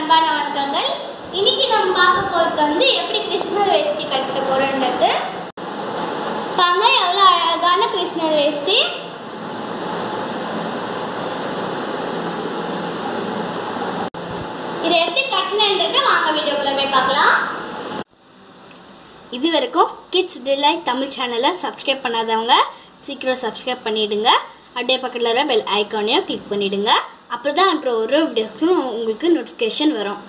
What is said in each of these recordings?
அன்பான வணக்கங்கள் இன்னைக்கு நம்ம பார்க்க போறது வந்து எப்படி கிருஷ்ணர் வேஷ்டி கட்ட போறோன்றது பாங்க எவ்வளோ அழகான கிருஷ்ணர் வேஷ்டி இதை எப்படி கட்டணுன்றதை வாங்க வீடியோக்குள்ள போய் பார்க்கலாம் இது வரைக்கும் கிட்ஸ் டிலைட் தமிழ் சேனலை சப்ஸ்கிரைப் பண்ணாதவங்க சீக்கிரம் சப்ஸ்கிரைப் பண்ணிடுங்க அப்படியே பக்கத்தில் வர பெல் ஐக்கானையும் கிளிக் பண்ணிடுங்க அப்போ தான் அப்புறம் ஒரு வீடியோஸும் உங்களுக்கு நோட்டிஃபிகேஷன் வரும்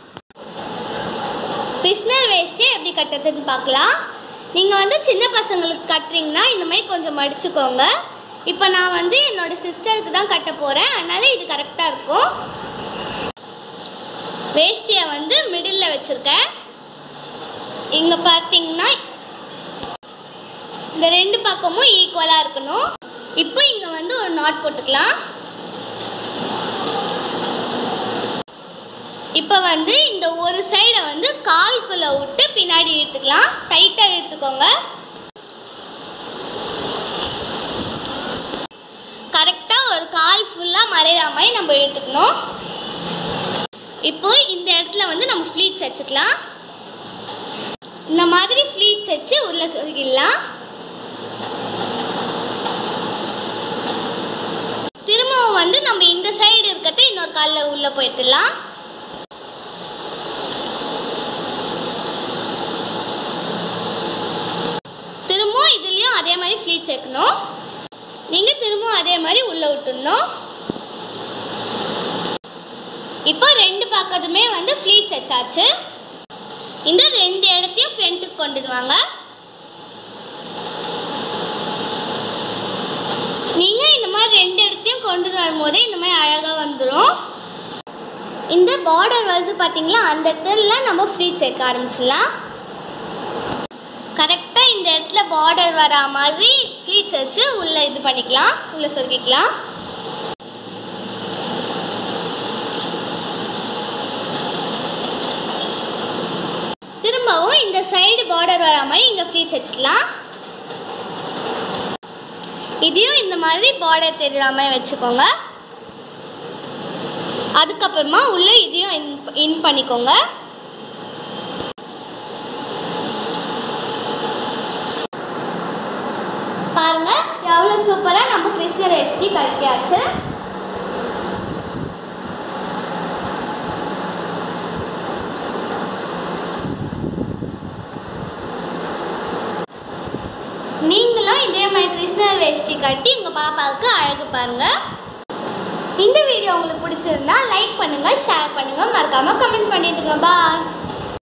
கிருஷ்ணர் வேஷ்டி எப்படி கட்டுறதுன்னு பார்க்கலாம் நீங்கள் வந்து சின்ன பசங்களுக்கு கட்டுறீங்கன்னா இந்த மாதிரி கொஞ்சம் மடிச்சுக்கோங்க இப்போ நான் வந்து என்னோட சிஸ்டருக்கு தான் கட்ட போகிறேன் அதனால இது கரெக்டாக இருக்கும் வேஷ்டியை வந்து மிடில் வச்சுருக்கேன் இங்கே பார்த்தீங்கன்னா இந்த ரெண்டு பக்கமும் ஈக்குவலாக இருக்கணும் இப்போ இங்கே வந்து ஒரு நாட் போட்டுக்கலாம் இப்போ வந்து இந்த ஒரு சைடை வந்து கால்குள்ள விட்டு பின்னாடி இழுத்துக்கலாம் டைட்டாக இழுத்துக்கோங்க கரெக்டாக ஒரு கால் ஃபுல்லாக மறையிற மாதிரி நம்ம இழுத்துக்கணும் இப்போ இந்த இடத்துல வந்து நம்ம ஃப்ளீட்ஸ் வச்சுக்கலாம் இந்த மாதிரி ஃப்ளீட்ஸ் வச்சு உள்ள சொருகிடலாம் திரும்பவும் வந்து நம்ம இந்த சைடு இருக்கிறத இன்னொரு காலில் உள்ளே போயிட்டுலாம் திரும்பவும் இதுலேயும் அதே மாதிரி ஃப்ளீட் சேர்க்கணும் நீங்கள் திரும்பவும் அதே மாதிரி உள்ளே விட்டுடணும் இப்போ ரெண்டு பக்கத்துமே வந்து ஃப்ளீட்ஸ் வச்சாச்சு இந்த ரெண்டு இடத்தையும் ஃப்ரண்ட்டுக்கு கொண்டுட்டு வாங்க நீங்கள் இந்த மாதிரி ரெண்டு இடத்தையும் கொண்டு வரும்போதே இந்த மாதிரி அழகாக வந்துடும் இந்த பார்டர் வருது பார்த்தீங்களா அந்த இடத்துல நம்ம ஃப்ளீட் சேர்க்க ஆரம்பிச்சிடலாம் கரெக்டாக இந்த இடத்துல பார்டர் வரா மாதிரி ஃப்ளீட்ஸ் வச்சு உள்ளே இது பண்ணிக்கலாம் உள்ளே சொருக்கிக்கலாம் திரும்பவும் இந்த சைடு பார்டர் வரா மாதிரி இங்கே ஃப்ளீட்ஸ் வச்சுக்கலாம் இதையும் இந்த மாதிரி பார்டர் தெரியுற மாதிரி வச்சுக்கோங்க அதுக்கப்புறமா உள்ளே இதையும் இன் இன் பண்ணிக்கோங்க பாருங்க எவ்வளோ சூப்பராக நம்ம கிருஷ்ணர் வேஷ்டி கட்டியாச்சு நீங்களும் இதே மாதிரி கிருஷ்ணர் வேஷ்டி கட்டி உங்கள் பாப்பாவுக்கு அழகு பாருங்க இந்த வீடியோ உங்களுக்கு பிடிச்சிருந்தா லைக் பண்ணுங்க ஷேர் பண்ணுங்க மறக்காம கமெண்ட் பண்ணிடுங்க பாய்